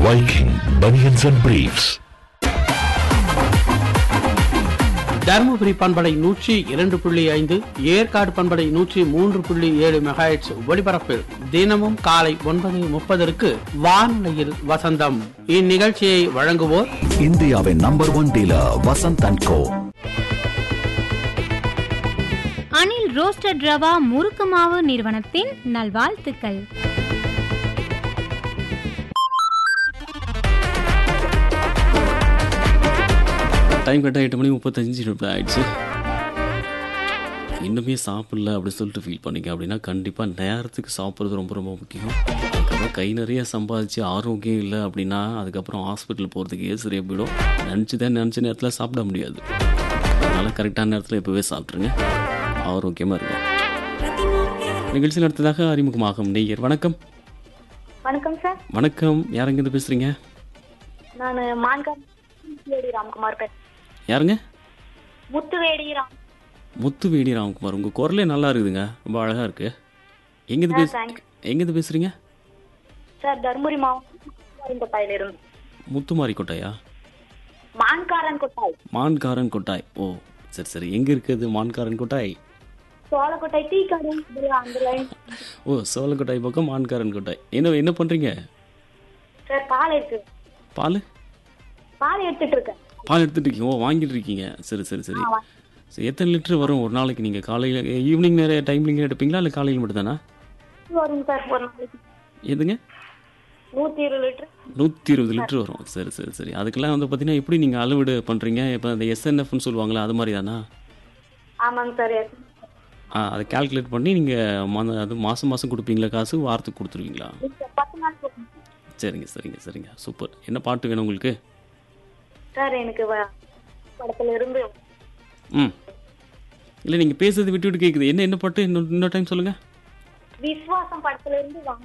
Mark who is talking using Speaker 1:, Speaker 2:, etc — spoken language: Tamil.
Speaker 1: Viking Bunions and Briefs.
Speaker 2: Dharmapuri பண்பலை நூற்றி இரண்டு புள்ளி ஐந்து ஏற்காடு பண்பலை நூற்றி மூன்று புள்ளி ஏழு மெகாஹெட்ஸ் ஒலிபரப்பில் தினமும் காலை ஒன்பது முப்பதற்கு வானொலியில் வசந்தம் இந்நிகழ்ச்சியை வழங்குவோர்
Speaker 3: இந்தியாவின் number one dealer Vasanth and co
Speaker 4: Anil roasted ரவா முறுக்கு மாவு நிறுவனத்தின் நல்வாழ்த்துக்கள்
Speaker 5: டைம் கரெக்டாக எட்டு மணி முப்பத்தஞ்சு நிமிடம் ஆயிடுச்சு இன்னுமே சாப்பிடல அப்படி சொல்லிட்டு ஃபீல் பண்ணீங்க அப்படின்னா கண்டிப்பாக நேரத்துக்கு சாப்பிட்றது ரொம்ப ரொம்ப முக்கியம் அதுக்கப்புறம் கை நிறைய சம்பாதிச்சு ஆரோக்கியம் இல்லை அப்படின்னா அதுக்கப்புறம் ஹாஸ்பிட்டல் போகிறதுக்கே சரியாக போயிடும் நினச்சிதான் நினச்ச நேரத்தில் சாப்பிட முடியாது அதனால் கரெக்டான நேரத்தில் இப்போவே சாப்பிட்ருங்க ஆரோக்கியமாக இருங்க நிகழ்ச்சியில் அடுத்ததாக அறிமுகமாகும் நெய்யர் வணக்கம்
Speaker 6: வணக்கம் சார்
Speaker 5: வணக்கம் யாரெங்கேருந்து பேசுகிறீங்க
Speaker 6: நான் மான்கார் முத்துவேடி ராம்குமார் பேசுறேன்
Speaker 5: யாருங்க
Speaker 6: முத்துவேடி ராம்
Speaker 5: முத்துவேடி ராம்குமார் உங்கள் குரலே நல்லா இருக்குதுங்க ரொம்ப அழகாக இருக்கு எங்கேருந்து பேச
Speaker 6: தேங்க்ஸ்
Speaker 5: எங்கேருந்து பேசுகிறீங்க
Speaker 6: சார் தர்மபுரி மாவட்டம் கொட்டாயில இருந்து
Speaker 5: முத்துமாரி கொட்டாயா
Speaker 6: மான்காரன் கொட்டாய்
Speaker 5: மான்காரன் கொட்டாய் ஓ சரி சரி எங்கே இருக்குது மான்காரன் கொட்டாய்
Speaker 6: சோளக்கொட்டாய் டீ கடை இதுல அந்த லைன்
Speaker 5: ஓ சோளக்கொட்டாய் பக்கம் மான்காரன் கொட்டாய் என்ன என்ன பண்ணுறீங்க
Speaker 6: சார் பால் இருக்கு
Speaker 5: பால்
Speaker 6: பால் எடுத்துட்டு இருக்கேன்
Speaker 5: பால் எடுத்துட்டு இருக்கீங்க ஓ வாங்கிட்டு இருக்கீங்க சரி சரி சரி சரி எத்தனை லிட்டர் வரும் ஒரு நாளைக்கு நீங்கள் காலையில் ஈவினிங் நிறைய டைம்லிங்க எடுப்பீங்களா இல்லை காலையில் மட்டும்தானா
Speaker 6: வரும் சார் ஒரு நாளைக்கு
Speaker 5: எதுங்க
Speaker 6: நூத்தி இருபது லிட்டர்
Speaker 5: நூற்றி இருபது லிட்டர் வரும் சரி சரி சரி அதுக்கெல்லாம் வந்து பார்த்தீங்கன்னா எப்படி நீங்கள் அளவீடு பண்ணுறீங்க இப்போ அந்த எஸ்என்எஃப்னு சொல்லுவாங்களா அது மாதிரி தானா
Speaker 6: ஆமாங்க சார் yes.
Speaker 5: ஆ அதை கால்குலேட் பண்ணி நீங்கள் அது மாதம் மாதம் கொடுப்பீங்களா காசு வாரத்துக்கு கொடுத்துருவீங்களா
Speaker 6: இப்ப பத்து நாள் போகும்.
Speaker 5: சரிங்க சரிங்க சரிங்க சூப்பர் என்ன பாட்டு வேணும் உங்களுக்கு
Speaker 6: சார் எனக்கு வ- படத்துல இருந்து
Speaker 5: ம் இல்லை நீங்கள் பேசுறது விட்டு விட்டு கேட்குது என்ன என்ன பாட்டு இன்னொரு இன்னொரு டைம் சொல்லுங்கள்
Speaker 6: விஸ்வாசம் படத்துல இருந்து வாங்க